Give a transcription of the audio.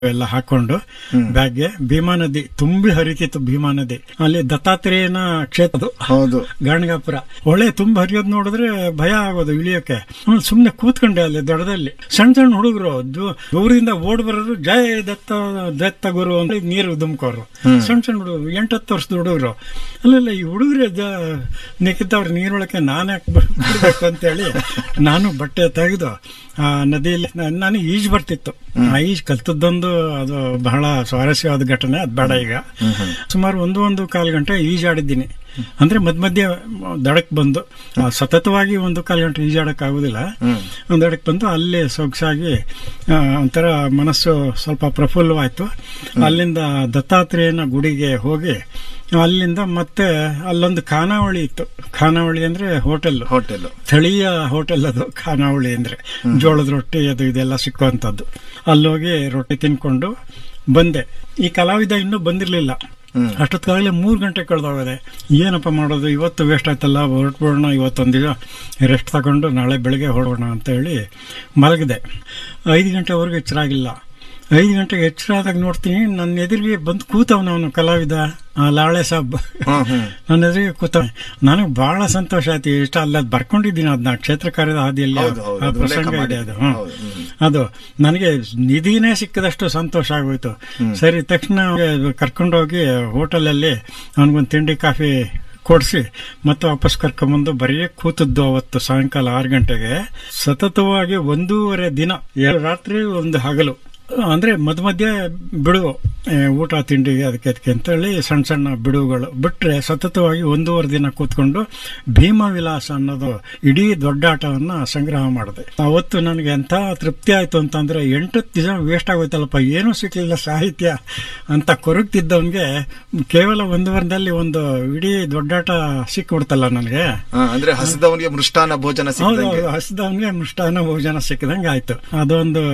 ಎಲ್ಲ ಹಾಕೊಂಡು ಬ್ಯಾಗ್ಗೆ ಭೀಮಾ ನದಿ ತುಂಬಿ ಹರಿತಿತ್ತು ಭೀಮಾ ನದಿ ಅಲ್ಲಿ ದತ್ತಾತ್ರೇಯನ ಕ್ಷೇತ್ರ ಅದು ಹೌದು ಗಾಣಗಾಪುರ ಹೊಳೆ ತುಂಬ ಹರಿಯೋದ್ ನೋಡಿದ್ರೆ ಭಯ ಆಗೋದು ಇಳಿಯೋಕೆ ಆಮೇಲೆ ಸುಮ್ನೆ ಕೂತ್ಕೊಂಡೆ ಅಲ್ಲಿ ದಡದಲ್ಲಿ ಸಣ್ಣ ಸಣ್ಣ ಹುಡುಗರು ದೂರದಿಂದ ಓಡ್ ಬರೋರು ಜಯ ದತ್ತ ದತ್ತ ಗುರು ಅಂತ ನೀರು ದುಮ್ಕೋರು ಸಣ್ಣ ಸಣ್ಣ ಹುಡುಗರು ಎಂಟತ್ತು ವರ್ಷದ ಹುಡುಗರು ಅಲ್ಲೆಲ್ಲ ಈ ಹುಡುಗರೇ ನಿಕ್ಕಿದ್ದವ್ರ ನೀರೊಳಕ್ಕೆ ನಾನು ಯಾಕೆ ಬಿಡ್ಬೇಕು ಅಂತೇಳಿ ನಾನು ಬಟ್ಟೆ ತೆಗೆದು ಆ ನದಿಯಲ್ಲಿ ನ- ನನಗೆ ಈಜು ಬರ್ತಿತ್ತು ಆ ಈಜು ಕಲ್ತದ್ದೊಂದು ಅದು ಬಹಳ ಸ್ವಾರಸ್ಯವಾದ ಘಟನೆ ಅದು ಬೇಡ ಈಗ ಸುಮಾರು ಒಂದು ಒಂದು ಕಾಲು ಗಂಟೆ ಈಜಾಡಿದ್ದೀನಿ ಅಂದ್ರೆ ಮಧ್ಯ ಮಧ್ಯೆ ದಡಕ್ ಬಂದು ಆ, ಸತತವಾಗಿ ಒಂದು ಕಾಲು ಗಂಟೆ ಈಜಾಡಕ್ ಆಗುದಿಲ್ಲ ಒಂದು ದಡಕ್ ಬಂದು ಅಲ್ಲಿ ಸೊಗಸಾಗಿ ಆ, ಒಂಥರ ಮನಸ್ಸು ಸ್ವಲ್ಪ ಪ್ರಫುಲ್ಲವಾಯ್ತು ಅಲ್ಲಿಂದ ದತ್ತಾತ್ರೇಯನ ಗುಡಿಗೆ ಹೋಗಿ ಅಲ್ಲಿಂದ ಮತ್ತೆ ಅಲ್ಲೊಂದು ಖಾನಾವಳಿ ಇತ್ತು ಖಾನಾವಳಿ ಅಂದ್ರೆ ಹೋಟೆಲ್ ಹೋಟೆಲ್ ಸ್ಥಳೀಯ ಹೋಟೆಲ್ ಅದು ಖಾನಾವಳಿ ಅಂದ್ರೆ ಜೋಳದ ರೊಟ್ಟಿ ಅದು ಇದೆಲ್ಲ ಸಿಕ್ಕುವಂಥದ್ದು ಅಲ್ಲೋಗಿ ರೊಟ್ಟಿ ತಿನ್ಕೊಂಡು ಬಂದೆ ಈ ಕಲಾವಿದ ಇನ್ನೂ ಬಂದಿರಲಿಲ್ಲ ಅಷ್ಟೊತ್ತಿಗಾಗಲೇ ಮೂರು ಗಂಟೆ ಕಳೆದೋಗದೆ ಏನಪ್ಪ ಮಾಡೋದು ಇವತ್ತು ವೇಸ್ಟ್ ಆಯ್ತಲ್ಲ ಹೊರಟ್ಬಿಡೋಣ ಇವತ್ತೊಂದು ದಿನ ರೆಸ್ಟ್ ತಗೊಂಡು ನಾಳೆ ಬೆಳಗ್ಗೆ ಹೊರಡೋಣ ಅಂತ ಹೇಳಿ ಮಲಗಿದೆ ಐದು ಗಂಟೆವರೆಗೂ ಎಚ್ಚರ ಆಗಿಲ್ಲ ಐದು ಗಂಟೆಗೆ ಎಚ್ಚರ ಆದಾಗ ನೋಡ್ತೀನಿ ನನ್ನ ಎದುರಿಗೆ ಬಂದು ಕೂತವನವನು ಕಲಾವಿದ ಆ ಲಾಳೆ ಸಾಬ್ ಹ್ಮ್ ಹ್ಮ್ ನನ್ನ ಎದುರಿಗೆ ಕೂತ ನನಗೆ ಬಹಳ ಸಂತೋಷ ಆಯ್ತು ಇಷ್ಟ ಅಲ್ಲ ಅದ್ ಬರ್ಕೊಂಡಿದ್ದೀನಿ ಅದನ್ನ ಕ್ಷೇತ್ರ ಕಾರ್ಯದ ಹಾದಿಯಲ್ಲಿ ಹೌದು, ಹೌದು, ಆ ಅದು ಪ್ರಸಂಗ ಉಲ್ಲೇಖ ಇದೆ ಮಾಡಿ. ಅದು ಹ್ಮ್. ಹೌದು, ಹ್ಮ್. ಅದು ನನಗೆ ನಿಧಿನೇ ಸಿಕ್ಕದಷ್ಟು ಸಂತೋಷ ಆಗೋಯ್ತು ಸರಿ ತಕ್ಷಣ ಕರ್ಕೊಂಡೋಗಿ ಹೋಟೆಲಲ್ಲಿ ಅವನಿಗೊಂದು ತಿಂಡಿ ಕಾಫಿ ಕೊಡಿಸಿ ಮತ್ತೆ ವಾಪಸ್ ಕರ್ಕೊಂಬಂದು ಬರೀ ಕೂತದ್ದು ಅವತ್ತು ಸಾಯಂಕಾಲ ಆರು ಗಂಟೆಗೆ ಸತತವಾಗಿ ಒಂದೂವರೆ ದಿನ ಎರಡು ರಾತ್ರಿ ಒಂದು ಹಗಲು ಅಂದ್ರೆ ಮಧ್ಯ ಮಧ್ಯೆ ಬಿಡುವು ಏ, ಊಟ ತಿಂಡಿಗೆ ಅದಕ್ಕೆ ಅದಕ್ಕೆ ಅಂತೇಳಿ ಸಣ್ಣ ಸಣ್ಣ ಬಿಡುವುಗಳು ಬಿಟ್ರೆ ಸತತವಾಗಿ ಒಂದೂವರೆ ದಿನ ಕೂತ್ಕೊಂಡು ಭೀಮ ವಿಲಾಸ ಅನ್ನೋದು ಇಡೀ ದೊಡ್ಡಾಟವನ್ನ ಸಂಗ್ರಹ ಮಾಡಿದೆ ಅವತ್ತು ನನಗೆ ಎಂಥ ತೃಪ್ತಿ ಆಯ್ತು ಅಂತಂದ್ರೆ ಎಂಟತ್ತು ದಿನ ವೇಸ್ಟ್ ಆಗೋಯ್ತಲ್ಲಪ್ಪ ಏನೂ ಸಿಕ್ಲಿಲ್ಲ ಸಾಹಿತ್ಯ ಅಂತ ಕೊರಗ್ತಿದ್ದವನ್ಗೆ ಕೇವಲ ಒಂದೂವರೆದಲ್ಲಿ ಒಂದು ಇಡೀ ದೊಡ್ಡಾಟ ಸಿಕ್ಬಿಡ್ತಲ್ಲ ನನಗೆ ಹಾ, ಅಂದ್ರೆ ಹಸಿದವನಿಗೆ ಮೃಷ್ಟಾನ ಭೋಜನ ಹೌದು ಸಿಕ್ಕದಂಗೆ ಹೌದು ಹಸಿದವನ್ಗೆ ಮೃಷ್ಟಾನ್ನ ಭೋಜನ ಸಿಕ್ಕದಂಗೆ ಆಯ್ತು ಅದೊಂದು